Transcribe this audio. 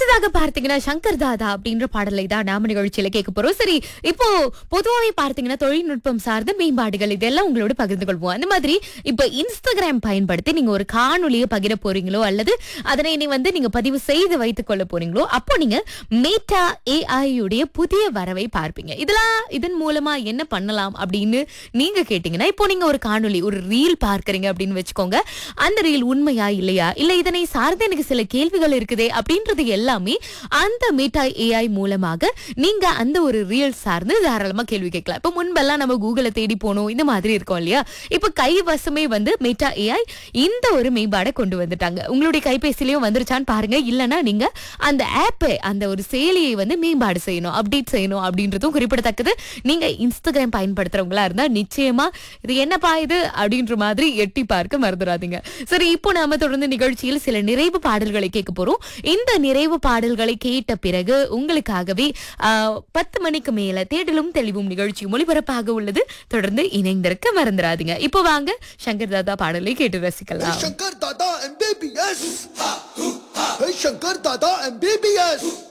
அடுத்ததாக பார்த்தீங்கன்னா சங்கர் தாதா அப்படின்ற பாடலை தான் நாம நிகழ்ச்சியில கேட்க போறோம் சரி இப்போ பொதுவாகவே பார்த்தீங்கன்னா தொழில்நுட்பம் சார்ந்த மேம்பாடுகள் இதெல்லாம் உங்களோட பகிர்ந்து கொள்வோம் அந்த மாதிரி இப்போ இன்ஸ்டாகிராம் பயன்படுத்தி நீங்க ஒரு காணொலியை பகிர போறீங்களோ அல்லது அதனை நீ வந்து நீங்க பதிவு செய்து வைத்துக் கொள்ள போறீங்களோ அப்போ நீங்க மேட்டா ஏஐ உடைய புதிய வரவை பார்ப்பீங்க இதெல்லாம் இதன் மூலமா என்ன பண்ணலாம் அப்படின்னு நீங்க கேட்டீங்கன்னா இப்போ நீங்க ஒரு காணொளி ஒரு ரீல் பார்க்கறீங்க அப்படின்னு வச்சுக்கோங்க அந்த ரீல் உண்மையா இல்லையா இல்ல இதனை சார்ந்து எனக்கு சில கேள்விகள் இருக்குதே அப்படின்றது எல்லாமே அந்த மேட்டா ஏஐ மூலமாக நீங்க அந்த ஒரு ரீல் சார்ந்து தாராளமா கேள்வி கேட்கலாம் இப்போ முன்பெல்லாம் நம்ம கூகுளை தேடி போனோம் இந்த மாதிரி இருக்கோம் இல்லையா இப்போ கைவசமே வந்து மேட்டா ஏஐ இந்த ஒரு மேம்பாடை கொண்டு வந்துட்டாங்க உங்களுடைய கைபேசிலையும் வந்துருச்சான்னு பாருங்க இல்லைன்னா நீங்க அந்த ஆப்பை அந்த ஒரு செயலியை வந்து மேம்பாடு செய்யணும் அப்டேட் செய்யணும் அப்படின்றதும் குறிப்பிடத்தக்கது நீங்க இன்ஸ்டாகிராம் பயன்படுத்துறவங்களா இருந்தா நிச்சயமா இது என்னப்பா இது அப்படின்ற மாதிரி எட்டி பார்க்க மறந்துடாதீங்க சரி இப்போ நாம தொடர்ந்து நிகழ்ச்சியில் சில நிறைவு பாடல்களை கேட்க போறோம் இந்த நிறைவு பாடல்களை கேட்ட பிறகு உங்களுக்காகவே ஆஹ், பத்து மணிக்கு மேல தேடலும் தெளிவும் நிகழ்ச்சி ஒளிபரப்பாக உள்ளது தொடர்ந்து இணைந்திருக்க மறந்துடாதீங்க இப்போ வாங்க சங்கர் தாதா பாடலை கேட்டு ரசிக்கலாம் Shankar Dada MBBS. Hey Shankar Dada MBBS.